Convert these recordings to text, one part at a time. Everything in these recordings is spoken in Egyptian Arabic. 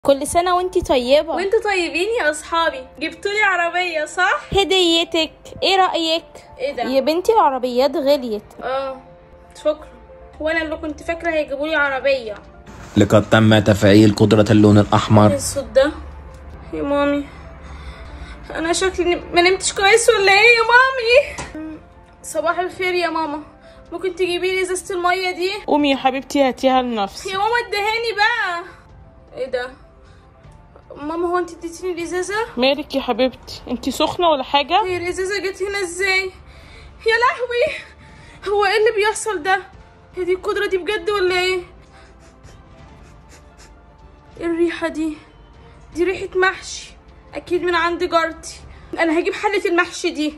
كل سنة وانتي طيبة وانتوا طيبين يا اصحابي جبتولي عربية صح؟ هديتك ايه رأيك؟ ايه ده؟ يا بنتي العربيات غليت اه شكرا وانا اللي كنت فاكرة هيجيبولي عربية لقد تم تفعيل قدرة اللون ايه الأحمر الصوت ده؟ يا مامي انا شكلي ن- ما نمتش كويس ولا ايه يا مامي؟ صباح الخير يا ماما ممكن تجيبي لي ازازة المية دي؟ قومي يا حبيبتي هاتيها لنفسي يا ماما ادهاني بقى ايه ده؟ ماما هو انت اديتيني الازازة؟ مالك يا حبيبتي انتي سخنة ولا حاجة هي الازازة جت هنا ازاي؟ يا لهوي هو ايه اللي بيحصل ده؟ هي دي القدرة دي بجد ولا ايه؟ ايه الريحة دي؟ دي ريحة محشي اكيد من عند جارتي انا هجيب حلة المحشي دي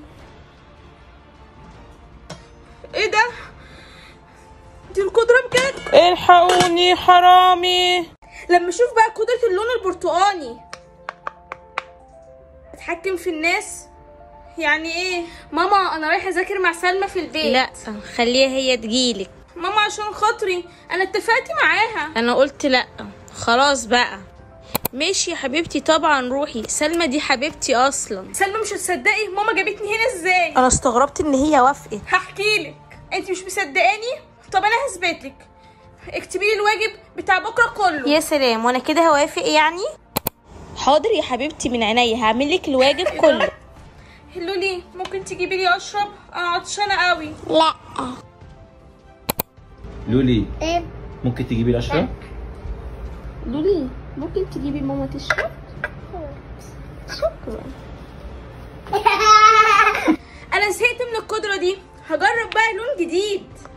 ايه ده؟ دي القدرة بجد الحقوني حرامي لما اشوف بقى قدرة اللون البرتقاني اتحكم في الناس يعني ايه ماما انا رايحه اذاكر مع سلمى في البيت لا خليها هي تجيلك ماما عشان خاطري انا اتفقت معاها انا قلت لا خلاص بقى ماشي يا حبيبتي طبعا روحي سلمى دي حبيبتي اصلا سلمى مش هتصدقي ماما جابتني هنا ازاي انا استغربت ان هي وافقت هحكي لك انت مش مصدقاني طب انا هثبت لك اكتبي لي الواجب بتاع بكره كله يا سلام وانا كده هوافق يعني حاضر يا حبيبتي من عينيا هعمل لك الواجب كله لولي ممكن تجيبي لي اشرب انا عطشانه قوي لا لولي ممكن تجيبي الأشرب؟ لولي ممكن تجيبي ماما تشرب شكرا انا زهقت من القدره دي هجرب بقى لون جديد